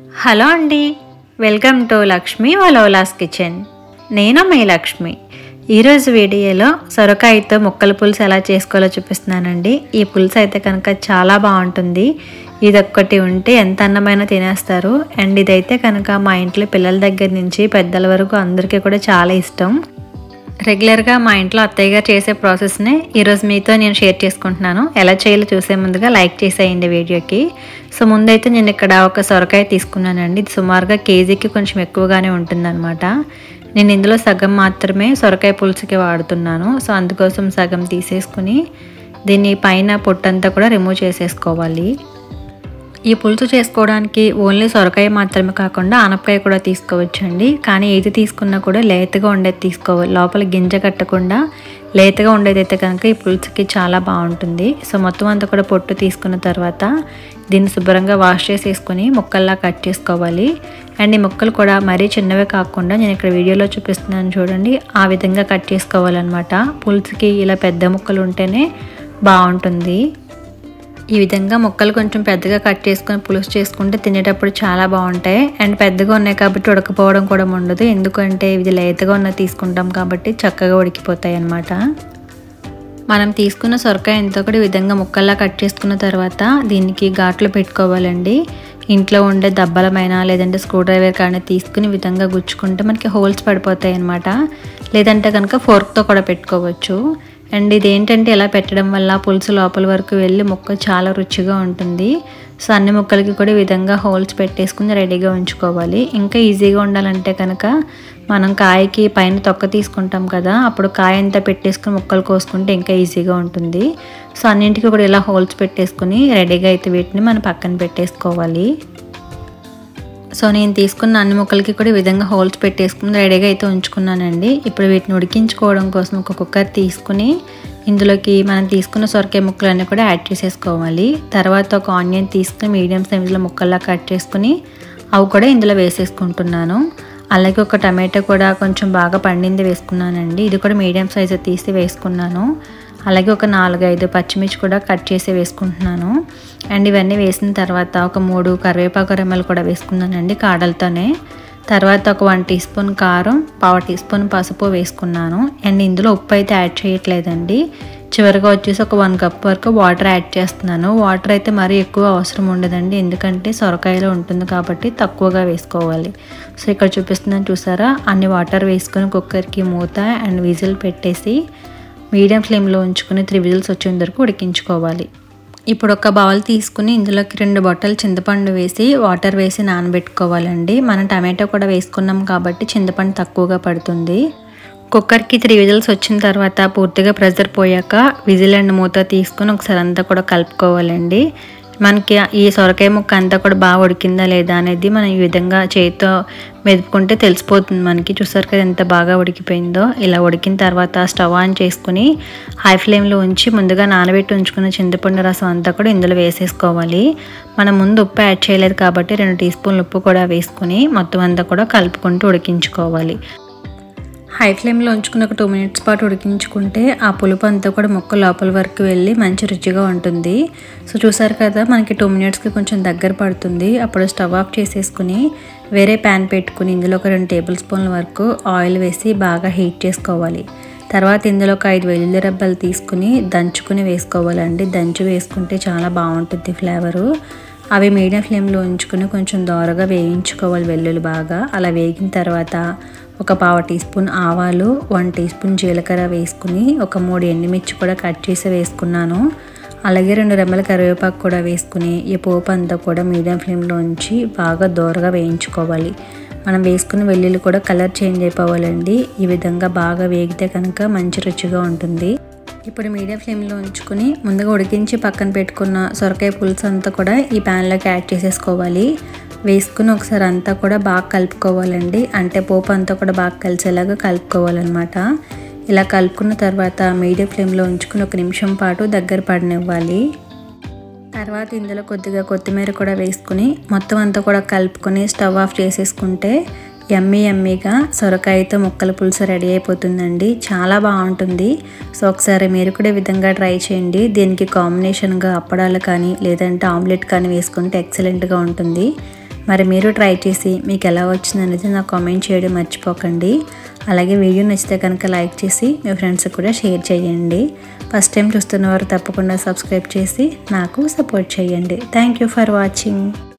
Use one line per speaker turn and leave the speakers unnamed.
hello అండి welcome to Lakshmi వలోలాస్ kitchen నేను మీ లక్ష్మి ఈరోజు వీడియోలో సొరకాయతో ముక్కల పులుసు ఎలా చేసుకోవాలో చూపిస్తున్నానండి ఈ పులుసు అయితే కనుక చాలా బాగుంటుంది ఇదొక్కటి ఉంటే ఎంత అన్నమైనా తినేస్తారు అండ్ ఇదైతే కనుక మా ఇంట్లో పిల్లల దగ్గర నుంచి పెద్దల వరకు అందరికీ కూడా చాలా ఇష్టం రెగ్యులర్గా మా ఇంట్లో అత్తయ్య గారు చేసే ప్రాసెస్ని ఈరోజు మీతో నేను షేర్ చేసుకుంటున్నాను ఎలా చేయాలో చూసే ముందుగా లైక్ చేసేయండి వీడియోకి సో ముందైతే నేను ఇక్కడ ఒక సొరకాయ తీసుకున్నానండి ఇది సుమారుగా కేజీకి కొంచెం ఎక్కువగానే ఉంటుందన్నమాట నేను ఇందులో సగం మాత్రమే సొరకాయ పులుసుకి వాడుతున్నాను సో అందుకోసం సగం తీసేసుకుని దీన్ని పైన పొట్టంతా కూడా రిమూవ్ చేసేసుకోవాలి ఈ పులుసు చేసుకోవడానికి ఓన్లీ సొరకాయ మాత్రమే కాకుండా ఆనపకాయ కూడా తీసుకోవచ్చండి కానీ ఏది తీసుకున్నా కూడా లేతగా ఉండేది తీసుకోవాలి లోపల గింజ కట్టకుండా లేతగా ఉండేది అయితే కనుక ఈ పులుసుకి చాలా బాగుంటుంది సో మొత్తం అంతా కూడా పొట్టు తీసుకున్న తర్వాత దీన్ని శుభ్రంగా వాష్ చేసేసుకొని ముక్కల్లా కట్ చేసుకోవాలి అండ్ ఈ ముక్కలు కూడా మరీ చిన్నవే కాకుండా నేను ఇక్కడ వీడియోలో చూపిస్తున్నాను చూడండి ఆ విధంగా కట్ చేసుకోవాలన్నమాట పులుసుకి ఇలా పెద్ద ముక్కలు ఉంటేనే బాగుంటుంది ఈ విధంగా ముక్కలు కొంచెం పెద్దగా కట్ చేసుకొని పులుసు చేసుకుంటే తినేటప్పుడు చాలా బాగుంటాయి అండ్ పెద్దగా ఉన్నాయి కాబట్టి ఉడకపోవడం కూడా ఉండదు ఎందుకంటే ఇది లేతగా ఉన్న తీసుకుంటాం కాబట్టి చక్కగా ఉడికిపోతాయి అన్నమాట మనం తీసుకున్న సొరకాయ ఎంతో కూడా ఈ విధంగా ముక్కల్లా కట్ చేసుకున్న తర్వాత దీనికి ఘాట్లు పెట్టుకోవాలండి ఇంట్లో ఉండే దబ్బలమైన లేదంటే స్క్రూ డ్రైవర్ కానీ తీసుకుని ఈ విధంగా గుచ్చుకుంటే మనకి హోల్స్ పడిపోతాయి అన్నమాట లేదంటే కనుక ఫోర్క్తో కూడా పెట్టుకోవచ్చు అండ్ ఇది ఏంటంటే ఇలా పెట్టడం వల్ల పులుసు లోపల వరకు వెళ్ళి ముక్క చాలా రుచిగా ఉంటుంది సో అన్ని ముక్కలకి కూడా ఈ విధంగా హోల్స్ పెట్టేసుకుని రెడీగా ఉంచుకోవాలి ఇంకా ఈజీగా ఉండాలంటే కనుక మనం కాయకి పైన తొక్క తీసుకుంటాం కదా అప్పుడు కాయ అంతా పెట్టేసుకుని ముక్కలు కోసుకుంటే ఇంకా ఈజీగా ఉంటుంది సో అన్నింటికి కూడా ఇలా హోల్స్ పెట్టేసుకుని రెడీగా అయితే వీటిని మనం పక్కన పెట్టేసుకోవాలి సో నేను తీసుకున్న అన్ని ముక్కలకి కూడా ఈ విధంగా హోల్స్ పెట్టేసుకుని రెడీగా అయితే ఉంచుకున్నానండి ఇప్పుడు వీటిని ఉడికించుకోవడం కోసం ఒక కుక్కర్ తీసుకుని ఇందులోకి మనం తీసుకున్న సొరకాయ ముక్కలన్నీ కూడా యాడ్ చేసేసుకోవాలి తర్వాత ఒక ఆనియన్ తీసుకుని మీడియం సైజులో ముక్కల్లా కట్ చేసుకుని అవి కూడా ఇందులో వేసేసుకుంటున్నాను అలాగే ఒక టమాటో కూడా కొంచెం బాగా పండింది వేసుకున్నానండి ఇది కూడా మీడియం సైజు తీసి వేసుకున్నాను అలాగే ఒక నాలుగు ఐదు పచ్చిమిర్చి కూడా కట్ చేసి వేసుకుంటున్నాను అండ్ ఇవన్నీ వేసిన తర్వాత ఒక మూడు కరివేపాకు రెమ్మలు కూడా వేసుకున్నానండి కాడలతోనే తర్వాత ఒక వన్ టీ స్పూన్ కారం పావు టీ స్పూన్ పసుపు వేసుకున్నాను అండ్ ఇందులో ఉప్పు అయితే యాడ్ చేయట్లేదండి చివరిగా వచ్చేసి ఒక వన్ కప్ వరకు వాటర్ యాడ్ చేస్తున్నాను వాటర్ అయితే మరీ ఎక్కువ అవసరం ఉండదండి ఎందుకంటే సొరకాయలో ఉంటుంది కాబట్టి తక్కువగా వేసుకోవాలి సో ఇక్కడ చూపిస్తున్నాను చూసారా అన్ని వాటర్ వేసుకొని కుక్కర్కి మూత అండ్ విజిల్ పెట్టేసి మీడియం ఫ్లేమ్లో ఉంచుకుని త్రీ విజిల్స్ వచ్చేంత వరకు ఉడికించుకోవాలి ఇప్పుడు ఒక బౌల్ తీసుకుని ఇందులోకి రెండు బొట్టలు చింతపండు వేసి వాటర్ వేసి నానబెట్టుకోవాలండి మనం టమాటో కూడా వేసుకున్నాం కాబట్టి చింతపండు తక్కువగా పడుతుంది కుక్కర్కి త్రీ విజిల్స్ వచ్చిన తర్వాత పూర్తిగా ప్రెషర్ పోయాక విజిల్ అండ్ మూత తీసుకుని ఒకసారి అంతా కూడా కలుపుకోవాలండి మనకి ఈ సొరకాయ ముక్క అంతా కూడా బాగా ఉడికిందా లేదా అనేది మనం ఈ విధంగా చేతితో మెదుపుకుంటే తెలిసిపోతుంది మనకి చూసారు కదా ఎంత బాగా ఉడికిపోయిందో ఇలా ఉడికిన తర్వాత స్టవ్ ఆన్ చేసుకుని హై ఫ్లేమ్లో ఉంచి ముందుగా నానబెట్టి ఉంచుకున్న చింతపండు రసం అంతా కూడా ఇందులో వేసేసుకోవాలి మనం ముందు ఉప్పు యాడ్ చేయలేదు కాబట్టి రెండు టీ స్పూన్లు ఉప్పు కూడా వేసుకుని మొత్తం అంతా కూడా కలుపుకుంటూ ఉడికించుకోవాలి హై ఫ్లేమ్లో ఉంచుకుని ఒక టూ మినిట్స్ పాటు ఉడికించుకుంటే ఆ పులుపు అంతా కూడా ముక్క లోపల వరకు వెళ్ళి మంచి రుచిగా ఉంటుంది సో చూసారు కదా మనకి టూ మినిట్స్కి కొంచెం దగ్గర పడుతుంది అప్పుడు స్టవ్ ఆఫ్ చేసేసుకుని వేరే ప్యాన్ పెట్టుకుని ఇందులో ఒక రెండు టేబుల్ స్పూన్ల వరకు ఆయిల్ వేసి బాగా హీట్ చేసుకోవాలి తర్వాత ఇందులో ఒక ఐదు వెల్లుల్లి రబ్బలు తీసుకుని దంచుకుని వేసుకోవాలండి దంచి వేసుకుంటే చాలా బాగుంటుంది ఫ్లేవరు అవి మీడియం ఫ్లేమ్లో ఉంచుకుని కొంచెం దోరగా వేయించుకోవాలి వెల్లుల్లి బాగా అలా వేగిన తర్వాత ఒక పావు టీ స్పూన్ ఆవాలు వన్ టీ స్పూన్ జీలకర్ర వేసుకుని ఒక మూడు ఎండుమిర్చి కూడా కట్ చేసి వేసుకున్నాను అలాగే రెండు రెమ్మల కరివేపాకు కూడా వేసుకుని ఈ పోపు అంతా కూడా మీడియం ఫ్లేమ్లో ఉంచి బాగా దోరగా వేయించుకోవాలి మనం వేసుకున్న వెల్లుల్లి కూడా కలర్ చేంజ్ అయిపోవాలండి ఈ విధంగా బాగా వేగితే కనుక మంచి రుచిగా ఉంటుంది ఇప్పుడు మీడియం ఫ్లేమ్లో ఉంచుకొని ముందుగా ఉడికించి పక్కన పెట్టుకున్న సొరకాయ పులుసు అంతా కూడా ఈ ప్యాన్లోకి యాడ్ చేసేసుకోవాలి వేసుకుని ఒకసారి అంతా కూడా బాగా కలుపుకోవాలండి అంటే పోపు అంతా కూడా బాగా కలిసేలాగా కలుపుకోవాలన్నమాట ఇలా కలుపుకున్న తర్వాత మీడియం ఫ్లేమ్లో ఉంచుకుని ఒక నిమిషం పాటు దగ్గర పడనివ్వాలి తర్వాత ఇందులో కొద్దిగా కొత్తిమీర కూడా వేసుకుని మొత్తం అంతా కూడా కలుపుకొని స్టవ్ ఆఫ్ చేసేసుకుంటే ఎమ్మీ ఎమ్మీగా సొరకాయతో ముక్కల పులుసు రెడీ అయిపోతుందండి చాలా బాగుంటుంది సో ఒకసారి మీరు కూడా ఈ విధంగా ట్రై చేయండి దీనికి కాంబినేషన్గా అప్పడాలు కానీ లేదంటే ఆమ్లెట్ కానీ వేసుకుంటే ఎక్సలెంట్గా ఉంటుంది మరి మీరు ట్రై చేసి మీకు ఎలా వచ్చింది అనేది నాకు కామెంట్ చేయడం మర్చిపోకండి అలాగే వీడియో నచ్చితే కనుక లైక్ చేసి మీ ఫ్రెండ్స్కి కూడా షేర్ చేయండి ఫస్ట్ టైం చూస్తున్న వారు తప్పకుండా సబ్స్క్రైబ్ చేసి నాకు సపోర్ట్ చేయండి థ్యాంక్ యూ ఫర్ వాచింగ్